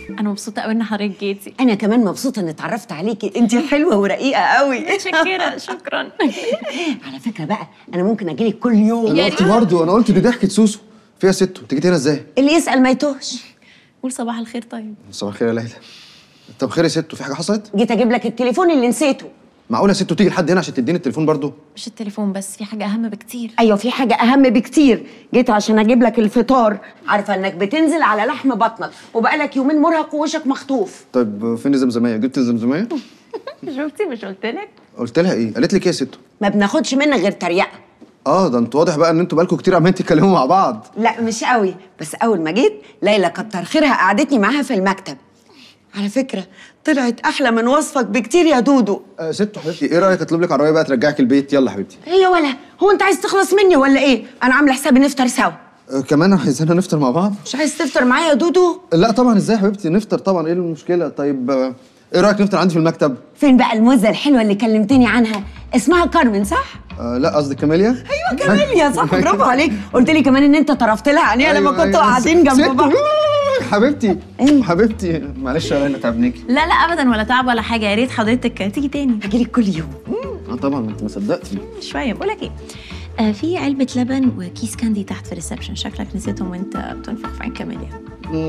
انا مبسوطه قوي ان حضرتك جيتي انا كمان مبسوطه اني اتعرفت عليكي انت حلوه ورقيقه قوي متشكره شكرا على فكره بقى انا ممكن اجيلك كل يوم انا قلت برضه انا قلت دي ضحكه سوسو فيها ستو انت جيتي هنا ازاي؟ اللي يسال ما يتوهش قول صباح الخير طيب صباح الخير يا ليلى طب خير يا ستو في حاجه حصلت؟ جيت اجيب لك التليفون اللي نسيته معقوله يا ستو تيجي لحد هنا عشان تديني التليفون برضه؟ مش التليفون بس في حاجه اهم بكتير ايوه في حاجه اهم بكتير جيت عشان اجيب لك الفطار عارفه انك بتنزل على لحم بطنك وبقالك يومين مرهق ووشك مخطوف طيب فين الزمزميه؟ جبت الزمزميه؟ شفتي مش قلت لك قلت لها ايه؟ قالت لك ايه يا ستو؟ ما بناخدش منك غير تريقه اه ده انتوا واضح بقى ان انتوا بقالكم كتير عمالين تتكلموا مع بعض لا مش قوي بس اول ما جيت ليلى كتر خيرها قعدتني معاها في المكتب على فكره طلعت احلى من وصفك بكتير يا دودو آه ستو حبيبتي ايه رايك اطلب لك عربيه بقى ترجعك البيت يلا حبيبتي ايه يا ولا هو انت عايز تخلص مني ولا ايه انا عامله حسابي نفطر سوا آه كمان عايزانا نفطر مع بعض؟ مش عايز تفطر معايا يا دودو لا طبعا ازاي يا حبيبتي نفطر طبعا ايه المشكله طيب آه، ايه رايك نفطر عندي في المكتب؟ فين بقى الموزه الحلوه اللي كلمتني عنها اسمها كارمن صح آه لا قصدي كاميليا ايوه كاميليا صح برافو عليك قلت لي كمان ان انت طرفت لها عينيها لما أيوة، كنتوا أيوة. قاعدين جنب ستو، بعض حبيبتي إيه؟ حبيبتي معلش يا ليلى تعبنيكي لا لا ابدا ولا تعب ولا حاجه يا ريت حضرتك تيجي تاني هجيلك كل يوم اه طبعا انت ما صدقتي شويه بقول لك ايه آه في علبة لبن وكيس كاندي تحت في الريسبشن شكلك نسيتهم وانت بتنفخ في عين كاميليا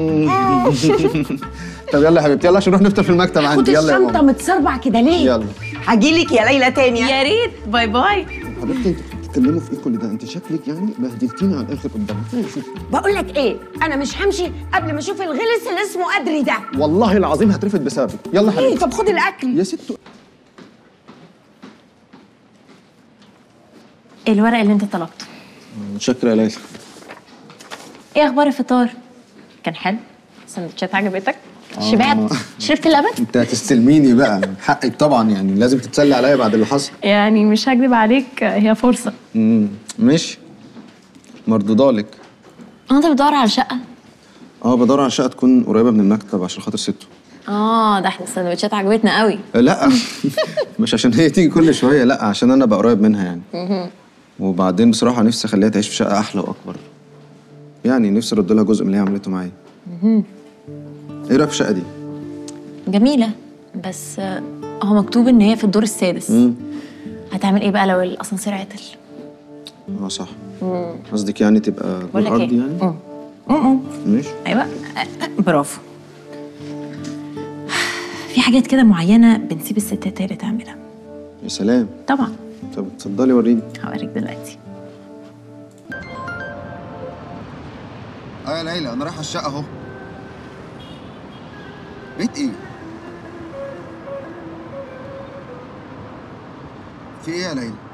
طب يلا يا حبيبتي يلا عشان نروح نفطر في المكتب خد عندي يلا يا الشنطه ماما متسربع كده ليه يلا. هجيلك يا ليلى تاني يا ريت باي باي حبيبتي انتوا بتتكلموا في ايه كل ده انت شكلك يعني بهدلتيني على الاخر قدامك بقول لك ايه انا مش همشي قبل ما اشوف الغلس اللي اسمه قدري ده والله العظيم هترفد بسببك يلا ايه حبيبتي طب خد الاكل يا ست الورق اللي انت طلبته شكرا يا ليلى ايه اخبار الفطار كان حلو سندوتشات عجبتك شبعت شربت اللبن انت هتستلميني بقى حقك طبعا يعني لازم تتسلي عليا بعد اللي حصل يعني مش هكذب عليك هي فرصه امم ماشي مردودالك انت بتدور على شقه اه بدور على شقه تكون قريبه من المكتب عشان خاطر ستو اه ده احنا السندوتشات عجبتنا قوي آه، لا مش عشان هي تيجي كل شويه لا عشان انا ابقى قريب منها يعني وبعدين بصراحه نفسي اخليها تعيش في شقه احلى واكبر يعني نفسي ارد لها جزء من اللي هي عملته معايا ايه رايك في الشقه دي جميله بس آه، هو مكتوب ان هي في الدور السادس امم هتعمل ايه بقى لو الاسانسير عطل اه صح قصدك يعني تبقى بقول لك الارض ايه يعني مم. مم. ماشي ايوه آه، آه، برافو في حاجات كده معينه بنسيب الستات هي اللي تعملها يا سلام طبعا طب اتفضلي وريني هوريك دلوقتي اه يا ليلى انا رايح على الشقه اهو بيت ايه في ايه يا ليلى